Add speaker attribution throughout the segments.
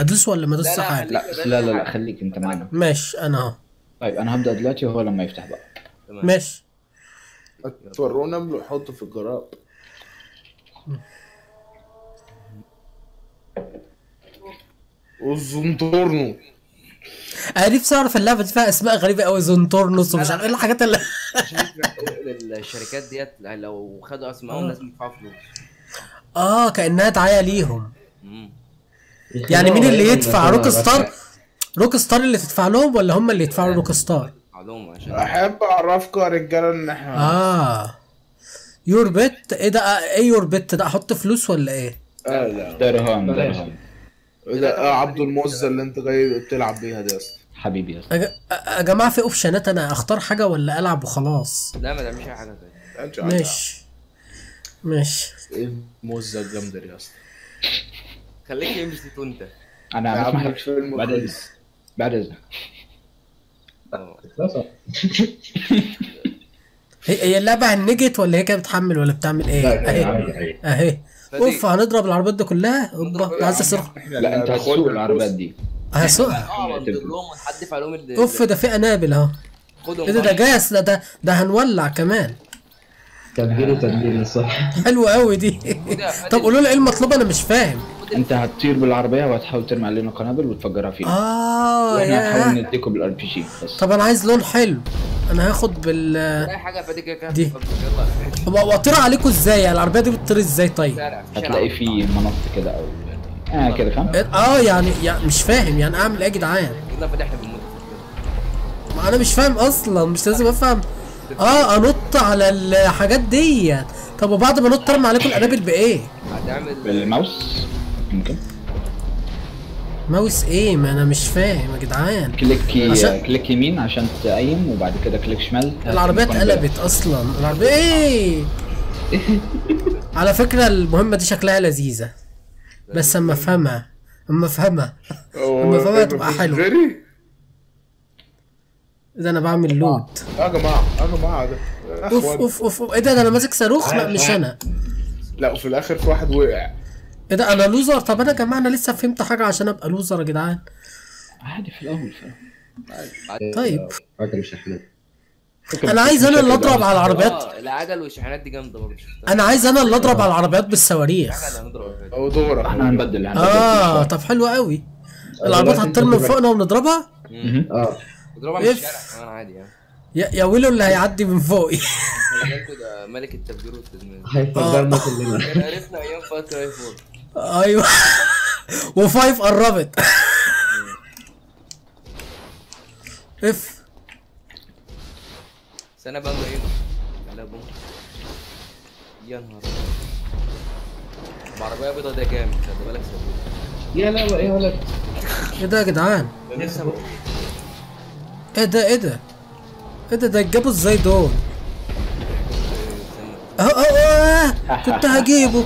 Speaker 1: ادوس ولا ما ادوس
Speaker 2: لا، لا،
Speaker 1: حاجه
Speaker 3: لا لا لا لا خليك انت معنا
Speaker 1: ماشي انا اهو
Speaker 3: طيب انا هبدا دلوقتي وهو لما يفتح بقى
Speaker 2: تمام
Speaker 1: ماشي
Speaker 4: تفرونا املوا حطوا في الجراب وزنطرنوا
Speaker 1: انا نفسي اعرف اللعبه دي فيها اسماء غريبه قوي زونتورنوس ومش عارف ايه الحاجات اللي
Speaker 2: عشان يفرق الشركات ديت لو خدوا اسمائهم لازم يدفعوا فلوس
Speaker 1: اه كانها دعايه ليهم
Speaker 2: مم.
Speaker 1: يعني مين اللي يدفع روك ستار روك ستار اللي تدفع لهم ولا هم اللي يدفعوا روك ستار
Speaker 2: معلومة عشان
Speaker 4: احب اعرفكم يا رجاله ان احنا
Speaker 1: اه يور بت ايه ده آه، ايه يور بت ده احط فلوس ولا ايه
Speaker 4: آه لا
Speaker 3: درهم درهم
Speaker 4: ده آه عبد الموزة اللي انت جاي بتلعب بيها دي اصلا
Speaker 3: حبيبي يا
Speaker 1: يا ج- يا جماعه في اوبشنات انا اختار حاجه ولا العب وخلاص
Speaker 2: لا ما تعملش اي حاجة تانية
Speaker 4: انت عارف
Speaker 1: ماشي ماشي
Speaker 4: ايه الموزة الجامدة دي اصلا
Speaker 2: خليك ام سي انت
Speaker 4: يا
Speaker 3: انا
Speaker 4: عم
Speaker 3: بسمح لك
Speaker 4: فيلم
Speaker 3: بعد اذنك
Speaker 4: كويس.
Speaker 3: بعد اذنك
Speaker 2: آه.
Speaker 1: هي هي اللعبه هنجت ولا هي كده بتحمل ولا بتعمل ايه اهي اهي اوف هنضرب العربيات دي كلها اوبا أنا عايز اسرق
Speaker 3: لا انت هتسوق العربيات دي
Speaker 1: هسوقها
Speaker 2: اه ونضر لهم ونحدف عليهم ال-
Speaker 1: اوف ده في انابل اهو
Speaker 2: خدهم
Speaker 1: ايه ده ده جاس ده ده ده هنولع كمان
Speaker 5: تدبير تدبير صح
Speaker 1: حلوه قوي دي طب قولوا لي ايه المطلوب انا مش فاهم
Speaker 3: انت هتطير بالعربيه وهتحاول ترمي علينا قنابل وتفجرها فينا
Speaker 1: اه
Speaker 3: واحنا هنحاول
Speaker 1: يا
Speaker 3: نديكم بالار بي جي بس
Speaker 1: طب انا عايز لون حلو انا هاخد بال
Speaker 2: اي حاجة فادي كده كده
Speaker 1: دي.
Speaker 2: يلا
Speaker 1: هو واطير عليكم ازاي يعني العربيه دي بتطير ازاي طيب
Speaker 2: شارع في شارع.
Speaker 3: هتلاقي فيه منط كده او اه كده فاهم
Speaker 1: اه يعني يعني مش فاهم يعني اعمل ايه يا جدعان
Speaker 2: يلا فادي احنا بنموت
Speaker 1: ما انا مش فاهم اصلا مش لازم افهم اه انط على الحاجات دي طب وبعد ما انط ارمي عليكم الانابل بايه
Speaker 2: هتعمل
Speaker 3: بالماوس ممكن
Speaker 1: ماوس ايه ما انا مش فاهم يا جدعان
Speaker 3: كليك
Speaker 1: عشان-
Speaker 3: كليك يمين عشان تقيم وبعد كده كليك شمال
Speaker 1: العربية اتقلبت اصلا العربية ايه على فكرة المهمة دي شكلها لذيذة بس اما افهمها اما افهمها اما افهمها تبقى حلوة
Speaker 4: غيري
Speaker 1: ده انا بعمل لود
Speaker 4: يا جماعة يا جماعة ده يا
Speaker 1: اوف
Speaker 4: اخوان
Speaker 1: اوف اوف أوف. ايه ده ده انا ماسك صاروخ لا مش انا
Speaker 4: لا وفي الاخر في واحد وقع
Speaker 1: ايه ده انا لوزر طب انا يا جماعة انا لسه فهمت حاجة عشان ابقى لوزر يا جدعان
Speaker 3: عادي في الاول فاهم
Speaker 1: طيب
Speaker 5: فاكر الشحنات
Speaker 1: انا عايز انا اللي اضرب على العربيات
Speaker 2: اه العجل والشحنات دي جامدة برضه شفتها
Speaker 1: انا عايز انا اللي اضرب على العربيات بالصواريخ
Speaker 2: عجل هنضرب فادي.
Speaker 4: او دورك
Speaker 3: احنا هنبدل هنبدل
Speaker 1: اه طب حلو قوي العربيات هتطير من فوقنا ونضربها
Speaker 3: مهم.
Speaker 5: اه
Speaker 2: اضربها من
Speaker 1: إف.
Speaker 2: الشارع كمان عادي يعني
Speaker 1: يا يا ويلو اللي هيعدي من فوقي
Speaker 2: خلي بالكوا ده ملك التفجير والتدمير
Speaker 5: هيفجرنا كلنا
Speaker 2: كان عرفنا ايام فترة ايفون
Speaker 1: ايوه وفايف قربت اف
Speaker 2: سنة بقى ايه لا بوم يا نهار أبيض. بعربية بيضة ده كام خلي بالك سبوت
Speaker 5: يا لا ايه ولا
Speaker 1: ايه ده يا جدعان
Speaker 2: لسه بقول
Speaker 1: ايه ده ايه ده ايه ده ده جابوا ازاي دول اه اه اه كنت هجيبه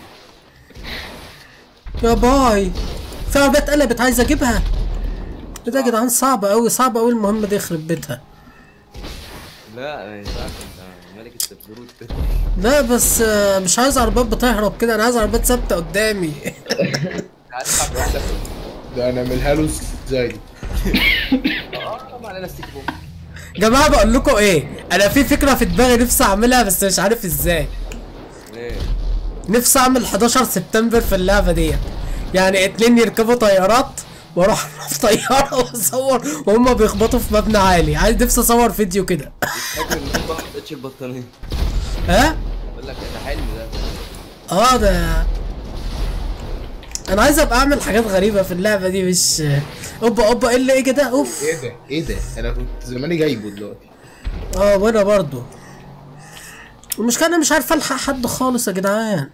Speaker 1: يا باي في عربية اتقلبت عايز اجيبها ايه ده يا جدعان صعبة اوي صعبة اوي المهمة دي يخرب بيتها
Speaker 2: لا ما ينفعش انت ملك التفجير والتدمير
Speaker 1: لا بس آه، مش عايز عربيات بتهرب كده انا عايز عربيات ثابتة قدامي
Speaker 2: هتلعب واحدة
Speaker 4: ده انا اعملها له ازاي دي
Speaker 2: اه طبعا انا ستيك بوم
Speaker 1: جماعة بقول لكم ايه انا في فكرة في دماغي نفسي اعملها بس مش عارف ازاي
Speaker 2: ايه
Speaker 1: نفسي اعمل 11 سبتمبر في اللعبة دي يعني اتنين يركبوا طيارات واروح في طيارة واصور وهم بيخبطوا في مبنى عالي عايز نفسي اصور فيديو كده
Speaker 2: فاكر ان انت ما حطيتش البطانية
Speaker 1: ها
Speaker 2: بقول لك ده حلم ده
Speaker 1: اه ده انا عايز ابقى اعمل حاجات غريبة في اللعبة دي مش اوبا اوبا ايه اللي ايه كده اوف
Speaker 4: ايه ده ايه ده انا كنت زماني جايبه دلوقتي
Speaker 1: اه وانا برضو المشكلة انا مش عارف الحق حد خالص يا جدعان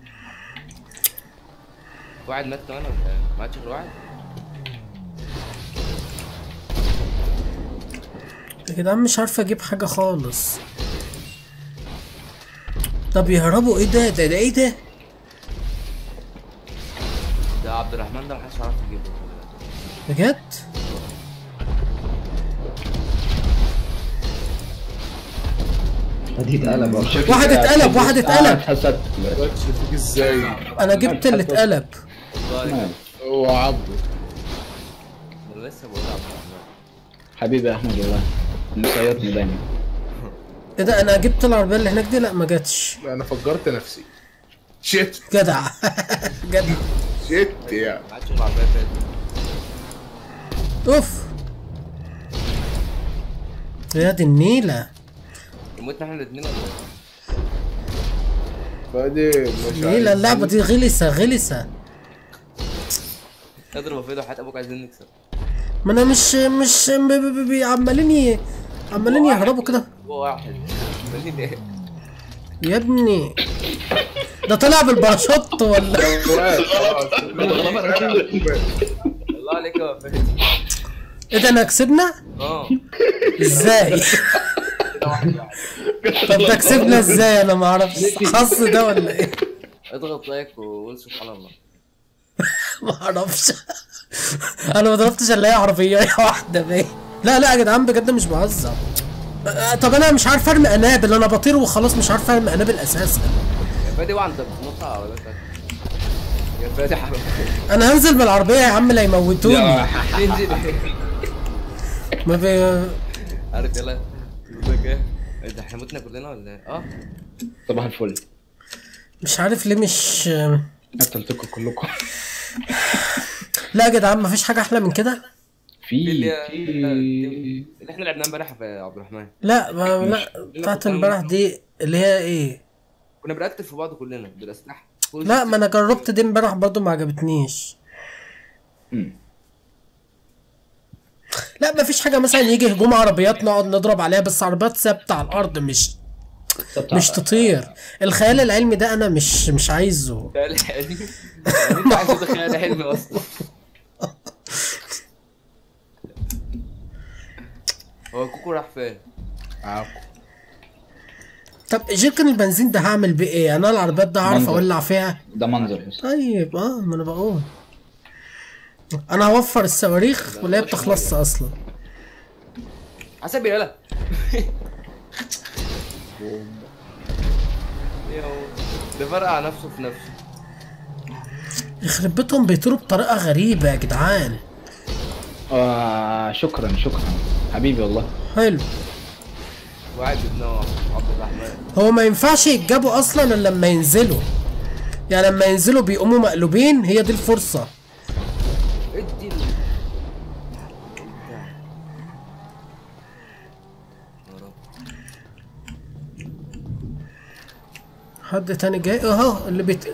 Speaker 2: واحد مات كمان ولا ايه؟ ما عادش غير واحد
Speaker 1: يا جدعان مش عارف اجيب حاجة خالص طب يهربوا ايه ده ده ده ايه ده
Speaker 2: ده عبد الرحمن ده محدش عارف يجيبه
Speaker 1: بجد
Speaker 5: دي اتقلب أهو.
Speaker 1: واحد اتقلب واحد اتقلب
Speaker 3: اتحسدت
Speaker 4: دلوقتي فيك ازاي
Speaker 1: انا جبت اللي اتقلب
Speaker 2: والله
Speaker 4: هو عبده
Speaker 2: انا لسه بقول عبد الرحمن
Speaker 3: حبيبي يا احمد والله مصيطني دايما
Speaker 1: ايه ده انا جبت العربيه اللي هناك دي لا ما جاتش
Speaker 4: انا فجرت نفسي شيت
Speaker 1: جدع جدع
Speaker 4: شيت يا
Speaker 2: ما عادش العربيه فاتت
Speaker 1: اوف يا دي النيله
Speaker 2: موتنا احنا الاثنين ولا إيه؟
Speaker 4: فادي مش
Speaker 1: نيله
Speaker 4: عايز-
Speaker 1: اللعبه دي غلسه غلسه
Speaker 2: اضرب يا فيدو حياة ابوك عايزين نكسب
Speaker 1: ما انا مش مش ب- ب- ب- ب- عمالين ي- عمالين يهربوا كده
Speaker 2: هو واحد مالين ايه
Speaker 1: يا ابني ده طلع بالباراشوت ولا
Speaker 2: الله عليك يا فادي
Speaker 1: ايه ده انا كسبنا
Speaker 2: اه
Speaker 1: ازاي
Speaker 2: كده واحد واحد
Speaker 1: طب ده كسبنا ازاي انا ما اعرفش حظ ده ولا ايه
Speaker 2: اضغط لايك وقول سبحان الله
Speaker 1: ما اعرفش انا ما ضربتش الا هي عربيه واحده باين لا لا يا جدعان بجد مش بهزر آه، طب انا مش عارف ارمي قنابل انا بطير وخلاص مش عارف ارمي قنابل اساسا
Speaker 2: يا فادي وانت بتنط على عربيتك يا فادي حبيبي
Speaker 1: انا هنزل بالعربيه يا عم لا يموتوني
Speaker 2: انزل
Speaker 1: ما بي...
Speaker 2: عارف يلا يقول لك ايه إيه ده احنا متنا كلنا ولا ايه؟ اه
Speaker 3: صباح الفل
Speaker 1: مش عارف ليه مش
Speaker 3: قتلتكم كلكم
Speaker 1: لا يا جدعان مفيش حاجه احلى من كده
Speaker 3: في
Speaker 2: اللي-
Speaker 3: في
Speaker 2: اللي احنا لعبناه امبارح في عبد الرحمن
Speaker 1: لا ما لا بتاعت امبارح دي اللي هي ايه
Speaker 2: كنا بنقتل في بعض كلنا بالاسلحه كل-
Speaker 1: لا ما انا جربت دي امبارح برضو ما عجبتنيش
Speaker 3: مم.
Speaker 1: لا مفيش حاجه مثلا يجي هجوم عربيات نقعد نضرب عليها بس عربيات ثابته على الارض مش مش تطير الخيال العلمي ده انا مش مش عايزه
Speaker 2: خيال علمي يعني انت عايز تقول خيال علمي اصلا هو كوكو راح فين؟
Speaker 4: عفو.
Speaker 1: طب جيركن البنزين ده هعمل بيه ايه انا العربيات ده هعرف
Speaker 3: منظر.
Speaker 1: اولع فيها
Speaker 3: ده منظر بس
Speaker 1: طيب اه ما انا بقول انا هوفر الصواريخ ولا هي بتخلص اصلا
Speaker 2: حسب يلا ده فرقع نفسه في نفسه
Speaker 1: يخرب بيتهم بيطيروا بطريقه غريبه يا جدعان
Speaker 3: آه شكرا شكرا حبيبي والله
Speaker 1: حلو
Speaker 2: واحد ابن عبد الرحمن
Speaker 1: هو ما ينفعش يتجابوا اصلا الا لما ينزلوا يعني لما ينزلوا بيقوموا مقلوبين هي دي الفرصه
Speaker 2: ادي ال... يا رب.
Speaker 1: حد تاني جاي اهو اللي بيت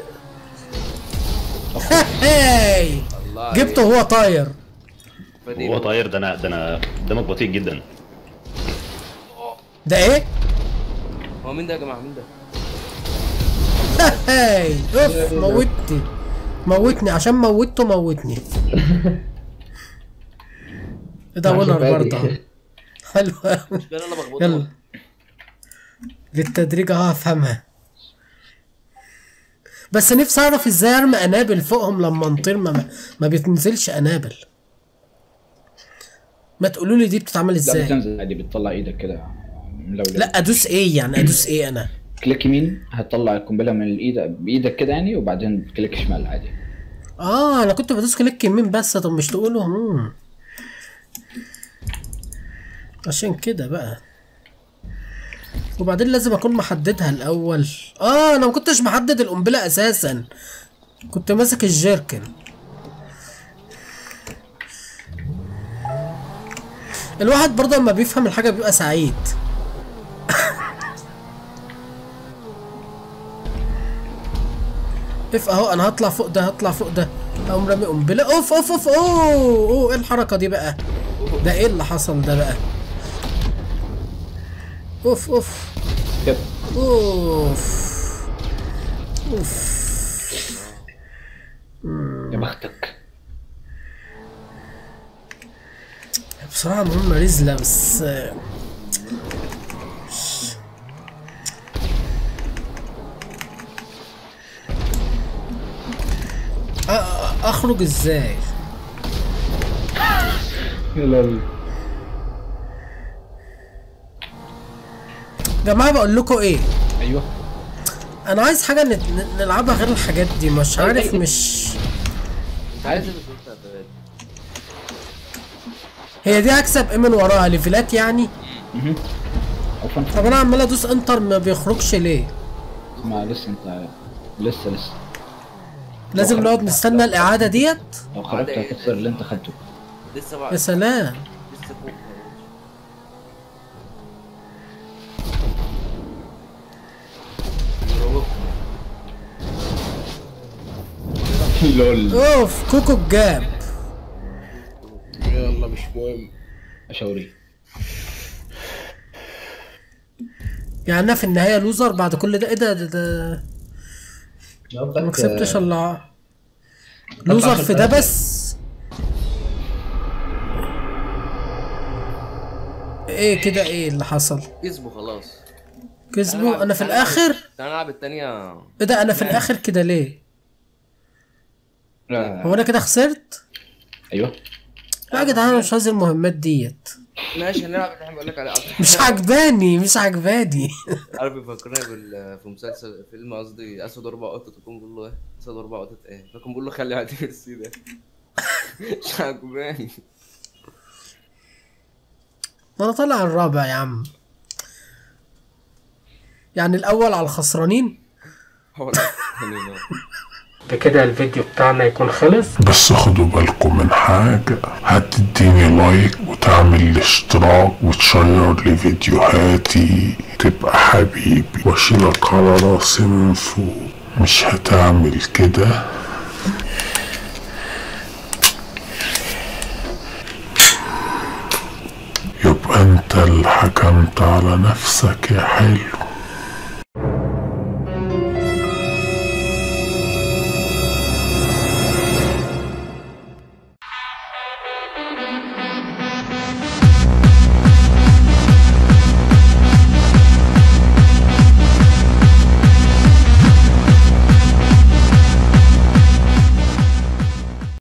Speaker 1: هاي
Speaker 2: الله
Speaker 1: جبته وهو طاير
Speaker 2: فدي
Speaker 6: هو طاير ده انا ده انا قدامك بطيء جدا
Speaker 1: ده ايه
Speaker 2: هو مين ده يا جماعه مين ده؟
Speaker 1: هاي اوف موتني موتني عشان موتته موتني إيه ده
Speaker 5: عشان
Speaker 1: وينر
Speaker 5: بادئ.
Speaker 1: برضه حلو أوي.
Speaker 2: مش انا اللي بخبطه
Speaker 1: يلا للتدريج اه افهمها بس نفسي اعرف ازاي ارمي قنابل فوقهم لما نطير ما, ما بتنزلش قنابل ما تقولوا لي دي بتتعمل
Speaker 3: لا
Speaker 1: ازاي
Speaker 3: بتنزل عادي بتطلع ايدك كده ملولو
Speaker 1: لا ادوس ايه يعني ادوس ايه انا
Speaker 3: كليك يمين هتطلع القنبله من الايد بايدك كده يعني وبعدين كليك شمال عادي
Speaker 1: اه انا كنت بدوس كليك يمين بس طب مش تقولوا مم. عشان كده بقى وبعدين لازم اكون محددها الاول اه انا ما كنتش محدد القنبله اساسا كنت ماسك الجيركن الواحد برضه لما بيفهم الحاجه بيبقى سعيد اف اهو انا هطلع فوق ده هطلع فوق ده اقوم رامي قنبله اوف اوف اوف اوه اوه ايه الحركه دي بقى ده ايه اللي حصل ده بقى اوف اوف
Speaker 3: كده
Speaker 1: اوف اوف
Speaker 3: يا بختك
Speaker 1: بصراحه مهمه رزله بس أ- أ- اخرج ازاي
Speaker 3: يلا
Speaker 1: جماعه بقول لكم ايه
Speaker 3: ايوه
Speaker 1: انا عايز حاجه نت- ن- نلعبها غير الحاجات دي مش عارف مش
Speaker 2: انت عايز ايه بالظبط يا فادي؟
Speaker 1: هي دي هكسب ايه من وراها ليفلات يعني
Speaker 3: او فانت
Speaker 1: طب انا عمال ادوس انتر ما بيخرجش ليه
Speaker 3: ما لسه انت لسه لسه
Speaker 1: لازم نقعد نستنى الاعاده ديت
Speaker 3: لو خرجت هتخسر اللي انت خدته
Speaker 2: لسه
Speaker 1: يا
Speaker 2: بقى
Speaker 1: سلام
Speaker 2: لسه فوق
Speaker 3: لول
Speaker 1: اوف كوكو الجاب
Speaker 4: يلا مش مهم
Speaker 3: اشاوري
Speaker 1: يعني انا في النهايه لوزر بعد كل ده ايه ده ده, ده
Speaker 5: قصدك
Speaker 1: ما كسبتش
Speaker 5: آه،
Speaker 1: الا لوزر في ده
Speaker 5: عشان
Speaker 1: بس ايه كده ايه اللي حصل
Speaker 2: كسبوا خلاص
Speaker 1: كسبوا انا في الاخر
Speaker 2: تعالى نلعب التانية
Speaker 1: ايه ده انا في الاخر كده ليه
Speaker 3: لا
Speaker 1: هو انا كده خسرت
Speaker 3: ايوه
Speaker 1: لا يا جدعان انا مش عايز المهمات ديت
Speaker 2: ماشي هنلعب اللي احنا بقول لك عليه أكتر.
Speaker 1: مش عجباني مش عجباني
Speaker 2: عارف بيفكرني بال في مسلسل فيلم قصدي اسود اربع قطط يكون بيقول له ايه اسود اربع قطط ايه فكان بيقول له خلي عادي السي ده مش عجباني
Speaker 1: ما انا طالع الرابع يا عم يعني الاول على الخسرانين
Speaker 2: هو ده. يعني ده.
Speaker 1: بكده الفيديو بتاعنا يكون خلص
Speaker 7: بس خدوا بالكم من حاجة هتديني لايك وتعمل الاشتراك وتشير لي فيديوهاتي تبقى حبيبي واشيلك على راسي من فوق مش هتعمل كده يبقى انت اللي حكمت على نفسك يا حلو